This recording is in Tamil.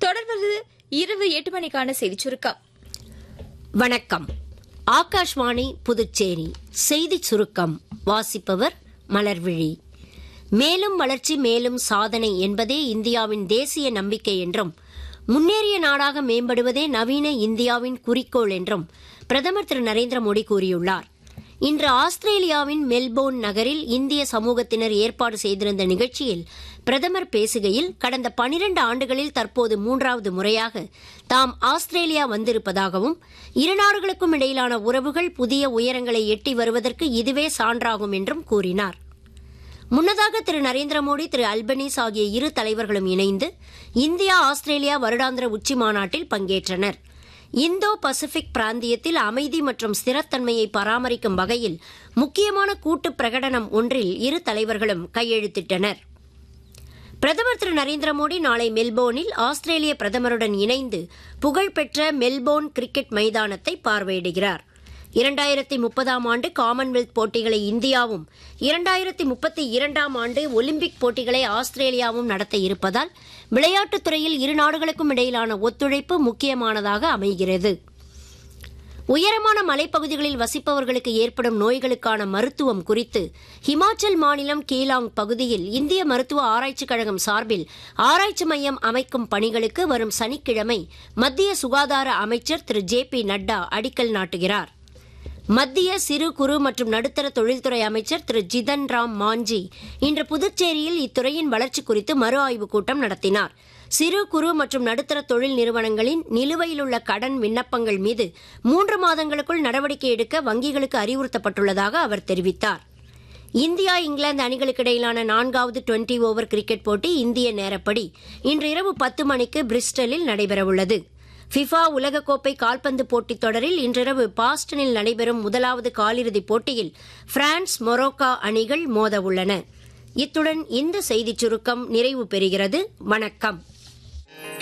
தொடர்வது இரவு எட்டு மணிக்கான செய்திச் சுருக்கம் வணக்கம் ஆகாஷ்வாணி புதுச்சேரி செய்திச் சுருக்கம் வாசிப்பவர் மலர்விழி மேலும் வளர்ச்சி மேலும் சாதனை என்பதே இந்தியாவின் தேசிய நம்பிக்கை என்றும் முன்னேறிய நாடாக மேம்படுவதே நவீன இந்தியாவின் குறிக்கோள் என்றும் பிரதமர் திரு நரேந்திர மோடி கூறியுள்ளார் இன்று ஆஸ்திரேலியாவின் மெல்போர்ன் நகரில் இந்திய சமூகத்தினர் ஏற்பாடு செய்திருந்த நிகழ்ச்சியில் பிரதமர் பேசுகையில் கடந்த பனிரண்டு ஆண்டுகளில் தற்போது மூன்றாவது முறையாக தாம் ஆஸ்திரேலியா வந்திருப்பதாகவும் இரு நாடுகளுக்கும் இடையிலான உறவுகள் புதிய உயரங்களை எட்டி வருவதற்கு இதுவே சான்றாகும் என்றும் கூறினார் முன்னதாக திரு நரேந்திர மோடி திரு அல்பனீஸ் ஆகிய இரு தலைவர்களும் இணைந்து இந்தியா ஆஸ்திரேலியா வருடாந்திர உச்சி மாநாட்டில் பங்கேற்றனர் இந்தோ பசிபிக் பிராந்தியத்தில் அமைதி மற்றும் ஸ்திரத்தன்மையை பராமரிக்கும் வகையில் முக்கியமான கூட்டு பிரகடனம் ஒன்றில் இரு தலைவர்களும் கையெழுத்திட்டனர் பிரதமர் திரு நரேந்திர மோடி நாளை மெல்போர்னில் ஆஸ்திரேலிய பிரதமருடன் இணைந்து புகழ்பெற்ற மெல்போர்ன் கிரிக்கெட் மைதானத்தை பார்வையிடுகிறார் இரண்டாயிரத்தி முப்பதாம் ஆண்டு காமன்வெல்த் போட்டிகளை இந்தியாவும் இரண்டாயிரத்தி முப்பத்தி இரண்டாம் ஆண்டு ஒலிம்பிக் போட்டிகளை ஆஸ்திரேலியாவும் நடத்த இருப்பதால் விளையாட்டுத் துறையில் இரு நாடுகளுக்கும் இடையிலான ஒத்துழைப்பு முக்கியமானதாக அமைகிறது உயரமான மலைப்பகுதிகளில் வசிப்பவர்களுக்கு ஏற்படும் நோய்களுக்கான மருத்துவம் குறித்து ஹிமாச்சல் மாநிலம் கீலாங் பகுதியில் இந்திய மருத்துவ ஆராய்ச்சிக் கழகம் சார்பில் ஆராய்ச்சி மையம் அமைக்கும் பணிகளுக்கு வரும் சனிக்கிழமை மத்திய சுகாதார அமைச்சர் திரு ஜே பி நட்டா அடிக்கல் நாட்டுகிறார் மத்திய சிறு குறு மற்றும் நடுத்தர தொழில்துறை அமைச்சர் திரு ஜிதன் ராம் மாஞ்சி இன்று புதுச்சேரியில் இத்துறையின் வளர்ச்சி குறித்து மறு ஆய்வுக் கூட்டம் நடத்தினார் சிறு குறு மற்றும் நடுத்தர தொழில் நிறுவனங்களின் நிலுவையில் உள்ள கடன் விண்ணப்பங்கள் மீது மூன்று மாதங்களுக்குள் நடவடிக்கை எடுக்க வங்கிகளுக்கு அறிவுறுத்தப்பட்டுள்ளதாக அவர் தெரிவித்தார் இந்தியா இங்கிலாந்து அணிகளுக்கு இடையிலான நான்காவது டுவெண்டி ஓவர் கிரிக்கெட் போட்டி இந்திய நேரப்படி இன்று இரவு பத்து மணிக்கு பிரிஸ்டலில் நடைபெறவுள்ளது ஃபிஃபா உலகக்கோப்பை கால்பந்து போட்டித் தொடரில் இன்றிரவு பாஸ்டனில் நடைபெறும் முதலாவது காலிறுதிப் போட்டியில் பிரான்ஸ் மொரோக்கா அணிகள் மோத உள்ளன இத்துடன் இந்த செய்திச் சுருக்கம் நிறைவு பெறுகிறது வணக்கம்